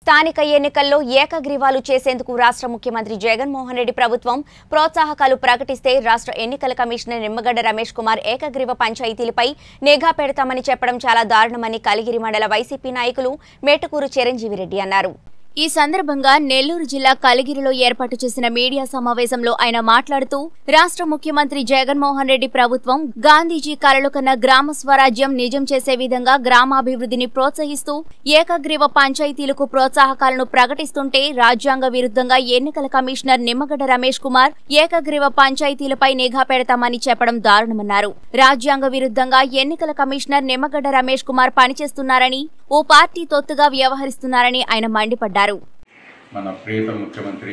స్థానిక ఎన్నికల్లో ఏకగ్రీవాలు చేసేందుకు రాష్ట్ర ముఖ్యమంత్రి జగన్మోహన్ రెడ్డి ప్రభుత్వం ప్రోత్సాహకాలు ప్రకటిస్తే రాష్ట్ర ఎన్నికల కమిషనర్ నిమ్మగడ్డ రమేష్ కుమార్ ఏకగ్రీవ పంచాయతీలపై నిఘా పెడతామని చెప్పడం చాలా దారుణమని కలిగిరి మండల వైసీపీ నాయకులు మేటకూరు చిరంజీవి రెడ్డి అన్నారు ఈ సందర్భంగా నెల్లూరు జిల్లా కలిగిరిలో ఏర్పాటు చేసిన మీడియా సమావేశంలో ఆయన మాట్లాడుతూ రాష్ట్ర ముఖ్యమంత్రి జగన్మోహన్ రెడ్డి ప్రభుత్వం గాంధీజీ కలలు కన్న గ్రామ స్వరాజ్యం నిజం చేసే విధంగా గ్రామాభివృద్ధిని ప్రోత్సహిస్తూ ఏకగ్రీవ పంచాయతీలకు ప్రోత్సాహకాలను ప్రకటిస్తుంటే రాజ్యాంగ విరుద్ధంగా ఎన్నికల కమిషనర్ నిమ్మగడ్డ రమేష్ కుమార్ ఏకగ్రీవ పంచాయతీలపై నిఘా పెడతామని చెప్పడం దారుణమన్నారు రాజ్యాంగ విరుద్ధంగా ఎన్నికల కమిషనర్ నిమ్మగడ్డ రమేష్ కుమార్ పనిచేస్తున్నారని ఓ పార్టీ తొత్తుగా వ్యవహరిస్తున్నారని ఆయన మండిపడ్డారు మన ప్రియత ముఖ్యమంత్రి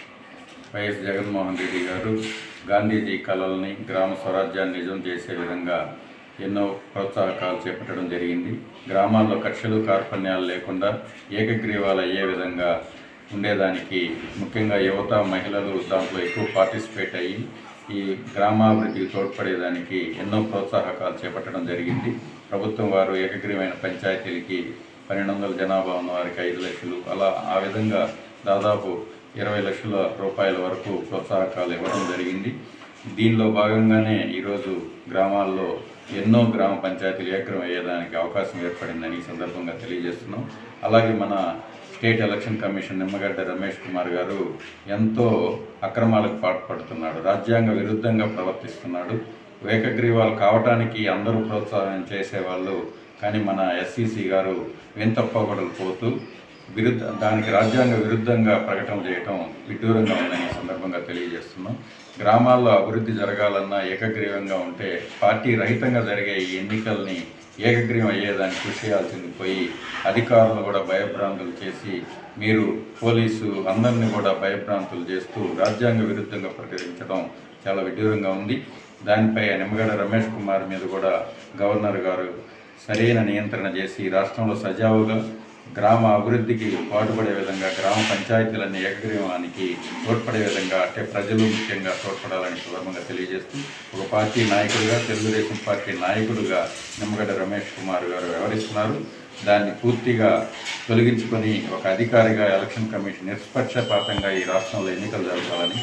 వైఎస్ జగన్మోహన్ రెడ్డి గారు గాంధీజీ కళల్ని గ్రామ స్వరాజ్యాన్ని నిజం చేసే విధంగా ఎన్నో ప్రోత్సాహకాలు చేపట్టడం జరిగింది గ్రామాల్లో కక్షలు కార్పణ్యాలు లేకుండా ఏకగ్రీవాలు అయ్యే విధంగా ఉండేదానికి ముఖ్యంగా యువత మహిళలు దాంట్లో ఎక్కువ పార్టిసిపేట్ అయ్యి ఈ గ్రామాభివృద్ధికి తోడ్పడేదానికి ఎన్నో ప్రోత్సాహకాలు చేపట్టడం జరిగింది ప్రభుత్వం వారు ఏకగ్రీవమైన పంచాయతీలకి పన్నెండు వందల జనాభా ఉన్న వారికి ఐదు లక్షలు అలా ఆ విధంగా దాదాపు ఇరవై లక్షల రూపాయల వరకు ప్రోత్సాహకాలు ఇవ్వడం జరిగింది దీనిలో భాగంగానే ఈరోజు గ్రామాల్లో ఎన్నో గ్రామ పంచాయతీలు ఏకగ్రం అయ్యేదానికి అవకాశం ఏర్పడిందని ఈ సందర్భంగా తెలియజేస్తున్నాం అలాగే మన state election commission Nimmagadda Ramesh Kumar గారు ఎంతో అక్రమాలకు పాల్పడుతున్నాడు రాజ్యాంగ విరుద్ధంగా ప్రవర్తిస్తున్నాడు ఏకగ్రీవాలు కావటానికి అందరూ ప్రోత్సాహం చేసేవాళ్ళు కానీ మన ఎస్సీసీ గారు వింతప్పగొడలు పోతూ విరుద్ధ దానికి రాజ్యాంగ విరుద్ధంగా ప్రకటన చేయటం విడ్డూరంగా ఉందని ఈ సందర్భంగా తెలియజేస్తున్నాం గ్రామాల్లో అభివృద్ధి జరగాలన్నా ఏకగ్రీవంగా ఉంటే పార్టీ రహితంగా జరిగే ఈ ఎన్నికల్ని ఏకగ్రీవం అయ్యేదాన్ని కృషి చేయాల్సింది పోయి అధికారులు కూడా భయభ్రాంతులు చేసి మీరు పోలీసు అందరినీ కూడా భయభ్రాంతులు చేస్తూ రాజ్యాంగ విరుద్ధంగా ప్రకటించడం చాలా విడ్డూరంగా ఉంది దానిపై నిమ్మగడ్డ రమేష్ కుమార్ మీద కూడా గవర్నర్ గారు సరైన నియంత్రణ చేసి రాష్ట్రంలో సజావుగా గ్రామ అభివృద్ధికి పాటుపడే విధంగా గ్రామ పంచాయతీలన్నీ ఏకగ్రీవానికి తోడ్పడే విధంగా అంటే ప్రజలు ముఖ్యంగా తోడ్పడాలని సులభంగా తెలియజేస్తూ ఒక పార్టీ నాయకుడిగా తెలుగుదేశం పార్టీ నాయకుడిగా నిమ్మగడ్డ రమేష్ కుమార్ గారు వ్యవహరిస్తున్నారు దాన్ని పూర్తిగా తొలగించుకొని ఒక అధికారిగా ఎలక్షన్ కమిషన్ నిష్పక్షపాతంగా ఈ రాష్ట్రంలో ఎన్నికలు జరగాలని